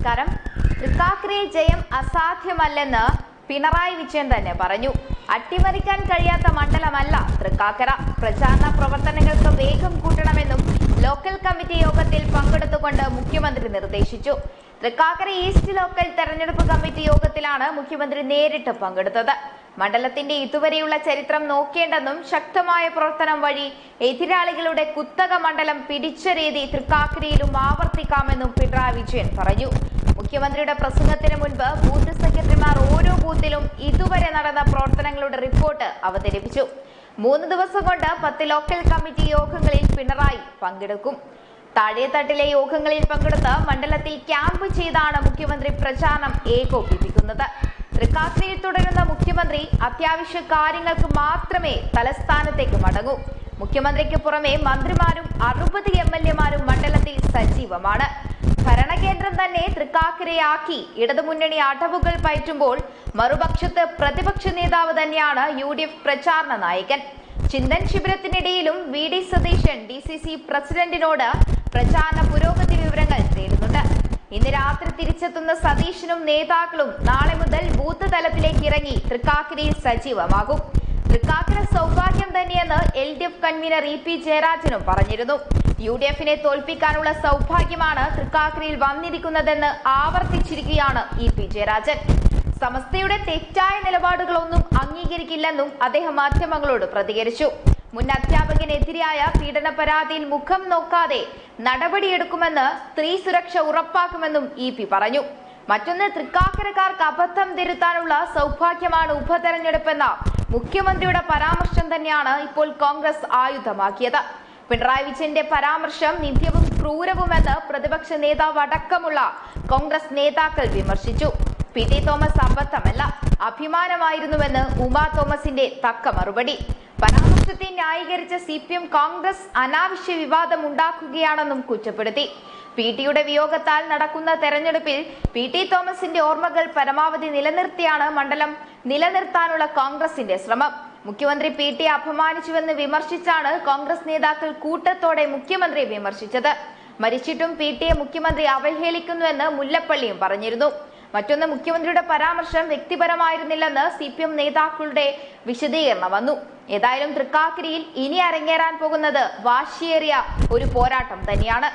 നമസ്കാരം തൃക്കാക്കരയെ ജയം അസാധ്യമല്ലെന്ന് പിണറായി വിജയൻ തന്നെ പറഞ്ഞു അട്ടിമറിക്കാൻ കഴിയാത്ത മണ്ഡലമല്ല തൃക്കാക്കര പ്രചാരണ പ്രവർത്തനങ്ങൾക്ക് വേഗം കൂട്ടണമെന്നും ലോക്കൽ കമ്മിറ്റി യോഗത്തിൽ പങ്കെടുത്തുകൊണ്ട് മുഖ്യമന്ത്രി നിർദ്ദേശിച്ചു തൃക്കാക്കര ഈസ്റ്റ് ലോക്കൽ തെരഞ്ഞെടുപ്പ് കമ്മിറ്റി യോഗത്തിലാണ് മുഖ്യമന്ത്രി നേരിട്ട് പങ്കെടുത്തത് മണ്ഡലത്തിന്റെ ഇതുവരെയുള്ള ചരിത്രം നോക്കേണ്ടെന്നും ശക്തമായ പ്രവർത്തനം വഴി എതിരാളികളുടെ കുത്തക മണ്ഡലം പിടിച്ച രീതി തൃക്കാക്കരയിലും ആവർത്തിക്കാമെന്നും പിണറായി വിജയൻ പറഞ്ഞു മുഖ്യമന്ത്രിയുടെ പ്രസംഗത്തിന് മുൻപ് ബൂത്ത് സെക്രട്ടറിമാർ ഓരോ ബൂത്തിലും ഇതുവരെ നടന്ന പ്രവർത്തനങ്ങളുടെ റിപ്പോർട്ട് അവതരിപ്പിച്ചു മൂന്ന് ദിവസം കൊണ്ട് പത്ത് ലോക്കൽ കമ്മിറ്റി യോഗങ്ങളിൽ പിണറായി പങ്കെടുക്കും താഴെത്തട്ടിലെ യോഗങ്ങളിൽ പങ്കെടുത്ത് മണ്ഡലത്തിൽ ക്യാമ്പ് ചെയ്താണ് മുഖ്യമന്ത്രി പ്രചാരണം ഏകോപിപ്പിക്കുന്നത് തൃക്കാക്കരയിൽ തുടരുന്ന മുഖ്യമന്ത്രി അത്യാവശ്യ കാര്യങ്ങൾക്ക് മാത്രമേ തലസ്ഥാനത്തേക്ക് മടങ്ങൂ മുഖ്യമന്ത്രിക്ക് പുറമെ മന്ത്രിമാരും അറുപത് എം എൽ എമാരും മണ്ഡലത്തിൽ സജീവമാണ് ഭരണകേന്ദ്രം തന്നെ തൃക്കാക്കരയാക്കി ഇടതുമുന്നണി അടവുകൾ പയറ്റുമ്പോൾ മറുപക്ഷത്ത് പ്രതിപക്ഷ നേതാവ് തന്നെയാണ് യു ഡി എഫ് പ്രചാരണ നായകൻ ചിന്തൻ ശിബിരത്തിനിടയിലും V D Satheesan D C C പ്രസിഡന്റിനോട് പ്രചാരണ പുരോഗതി വിവരങ്ങൾ തേടുന്നുണ്ട് ഇന്ന് രാത്രി തിരിച്ചെത്തുന്ന സതീശനും നേതാക്കളും നാളെ മുതൽ ബൂത്ത് തലത്തിലേക്ക് ഇറങ്ങി തൃക്കാക്കരയിൽ സജീവമാകും തൃക്കാക്കര സൗഭാഗ്യം തന്നെയെന്ന് L D F convener E P ജയരാജനും പറഞ്ഞിരുന്നു യു ഡി എഫിനെ തോൽപ്പിക്കാനുള്ള സൗഭാഗ്യമാണ് തൃക്കാക്കരയിൽ വന്നിരിക്കുന്നതെന്ന് ആവർത്തിച്ചിരിക്കുകയാണ് ഇ പി ജയരാജൻ സമസ്തയുടെ തെറ്റായ നിലപാടുകളൊന്നും അംഗീകരിക്കില്ലെന്നും അദ്ദേഹം മാധ്യമങ്ങളോട് പ്രതികരിച്ചു മുൻ അധ്യാപകനെതിരായ പീഡന പരാതിയിൽ മുഖം നോക്കാതെ നടപടിയെടുക്കുമെന്ന് സ്ത്രീ സുരക്ഷ ഉറപ്പാക്കുമെന്നും ഇ പി പറഞ്ഞു മറ്റൊന്ന് തൃക്കാക്കരക്കാർക്ക് അബദ്ധം തിരുത്താനുള്ള സൗഭാഗ്യമാണ് ഉപതെരഞ്ഞെടുപ്പെന്ന മുഖ്യമന്ത്രിയുടെ പരാമർശം തന്നെയാണ് ഇപ്പോൾ കോൺഗ്രസ് ആയുധമാക്കിയത് പിണറായി വിജയന്റെ പരാമർശം നിത്യവും ക്രൂരവുമെന്ന് പ്രതിപക്ഷ നേതാവ് അടക്കമുള്ള കോൺഗ്രസ് നേതാക്കൾ വിമർശിച്ചു പി ടി തോമസ് അബദ്ധമല്ല അഭിമാനമായിരുന്നുവെന്ന് ഉമാ തോമസിന്റെ തക്ക മറുപടി പരാമർശത്തെ ന്യായീകരിച്ച സി പി എം കോൺഗ്രസ് അനാവശ്യ വിവാദം ഉണ്ടാക്കുകയാണെന്നും കുറ്റപ്പെടുത്തി പി ടിയുടെ വിയോഗത്താൽ നടക്കുന്ന തെരഞ്ഞെടുപ്പിൽ പി ടി തോമസിന്റെ ഓർമ്മകൾ പരമാവധി നിലനിർത്തിയാണ് മണ്ഡലം നിലനിർത്താനുള്ള കോൺഗ്രസിന്റെ ശ്രമം മുഖ്യമന്ത്രി പി ടി അപമാനിച്ചുവെന്ന് വിമർശിച്ചാണ് കോൺഗ്രസ് നേതാക്കൾ കൂട്ടത്തോടെ മുഖ്യമന്ത്രിയെ വിമർശിച്ചത് മരിച്ചിട്ടും പി ടിയെ മുഖ്യമന്ത്രി അവഹേളിക്കുന്നുവെന്ന് മുല്ലപ്പള്ളിയും പറഞ്ഞിരുന്നു മറ്റൊന്ന് മുഖ്യമന്ത്രിയുടെ പരാമർശം വ്യക്തിപരമായിരുന്നില്ലെന്ന് സി പി എം നേതാക്കളുടെ വിശദീകരണം വന്നു ഏതായാലും തൃക്കാക്കരയിൽ ഇനി അരങ്ങേറാൻ പോകുന്നത് വാശിയേറിയ ഒരു പോരാട്ടം തന്നെയാണ്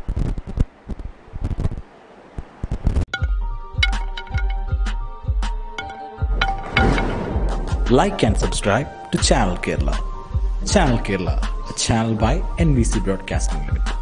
like and subscribe to Channel Kerala. Channel Kerala, a channel by NBC Broadcasting Limited.